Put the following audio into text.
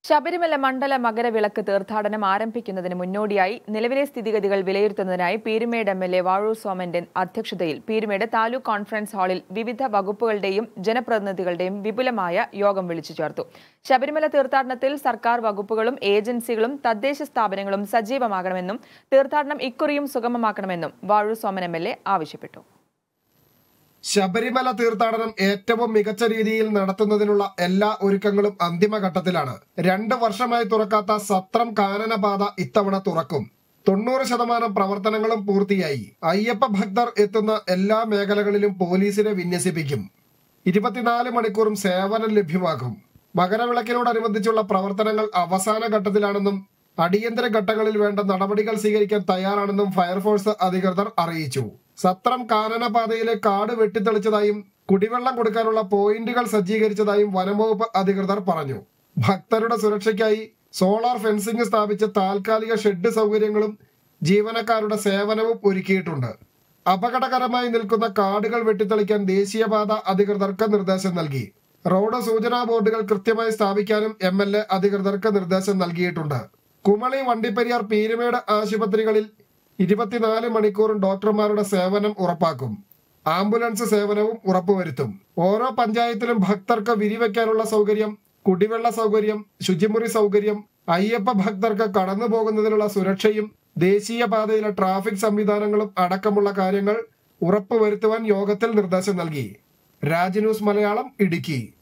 ശബരിമല മണ്ഡല മകരവിളക്ക് തീർത്ഥാടനം ആരംഭിക്കുന്നതിന് മുന്നോടിയായി നിലവിലെ സ്ഥിതിഗതികൾ വിലയിരുത്തുന്നതിനായി Peermade M L A Vazhoor സോമന്റെ അധ്യക്ഷതയിൽ പീരുമേട് താലൂക്ക് കോൺഫറൻസ് ഹാളിൽ വിവിധ വകുപ്പുകളുടെയും ജനപ്രതിനിധികളുടെയും വിപുലമായ യോഗം വിളിച്ചു ചേർത്തു ശബരിമല തീർത്ഥാടനത്തിൽ സർക്കാർ വകുപ്പുകളും ഏജൻസികളും തദ്ദേശ സ്ഥാപനങ്ങളും സജീവമാകണമെന്നും തീർത്ഥാടനം ഇക്കുറിയും സുഗമമാക്കണമെന്നും Vazhoor Soman M L A ആവശ്യപ്പെട്ടു ശബരിമല തീർത്ഥാടനം ഏറ്റവും മികച്ച രീതിയിൽ നടത്തുന്നതിനുള്ള എല്ലാ ഒരുക്കങ്ങളും അന്തിമഘട്ടത്തിലാണ് രണ്ട് വർഷമായി തുറക്കാത്ത സത്രം കാനനപാത ഇത്തവണ തുറക്കും തൊണ്ണൂറ് ശതമാനം പ്രവർത്തനങ്ങളും പൂർത്തിയായി അയ്യപ്പ ഭക്തർ എത്തുന്ന എല്ലാ മേഖലകളിലും പോലീസിനെ വിന്യസിപ്പിക്കും ഇരുപത്തിനാല് മണിക്കൂറും സേവനം ലഭ്യമാക്കും മകരവിളക്കിനോടനുബന്ധിച്ചുള്ള പ്രവർത്തനങ്ങൾ അവസാന ഘട്ടത്തിലാണെന്നും അടിയന്തര ഘട്ടങ്ങളിൽ വേണ്ട നടപടികൾ സ്വീകരിക്കാൻ തയ്യാറാണെന്നും ഫയർഫോഴ്സ് അധികൃതർ അറിയിച്ചു സത്രം കാനനപാതയിലെ കാട് വെട്ടിത്തെളിച്ചതായും കുടിവെള്ളം കൊടുക്കാനുള്ള പോയിന്റുകൾ സജ്ജീകരിച്ചതായും വനംവകുപ്പ് അധികൃതർ പറഞ്ഞു ഭക്തരുടെ സുരക്ഷയ്ക്കായി സോളാർ ഫെൻസിംഗ് സ്ഥാപിച്ച താൽക്കാലിക ഷെഡ് സൗകര്യങ്ങളും ജീവനക്കാരുടെ സേവനവും ഒരുക്കിയിട്ടുണ്ട് അപകടകരമായി നിൽക്കുന്ന കാടുകൾ വെട്ടിത്തെളിക്കാൻ ദേശീയപാത അധികൃതർക്ക് നിർദ്ദേശം നൽകി റോഡ് സൂചനാ ബോർഡുകൾ കൃത്യമായി സ്ഥാപിക്കാനും എം എൽ എ അധികൃതർക്ക് നിർദ്ദേശം നൽകിയിട്ടുണ്ട് കുമളി വണ്ടിപ്പെരിയാർ പീരുമേട് ആശുപത്രികളിൽ ഇരുപത്തിനാല് മണിക്കൂറും ഡോക്ടർമാരുടെ സേവനം ഉറപ്പാക്കും ആംബുലൻസ് സേവനവും ഉറപ്പുവരുത്തും ഓരോ പഞ്ചായത്തിലും ഭക്തർക്ക് വിരിവെക്കാനുള്ള സൗകര്യം കുടിവെള്ള സൗകര്യം ശുചിമുറി സൗകര്യം അയ്യപ്പ ഭക്തർക്ക് കടന്നു പോകുന്നതിനുള്ള സുരക്ഷയും ദേശീയപാതയിലെ ട്രാഫിക് സംവിധാനങ്ങളും അടക്കമുള്ള കാര്യങ്ങൾ ഉറപ്പുവരുത്തുവാൻ യോഗത്തിൽ നിർദ്ദേശം നൽകി രാജ് ന്യൂസ് മലയാളം ഇടുക്കി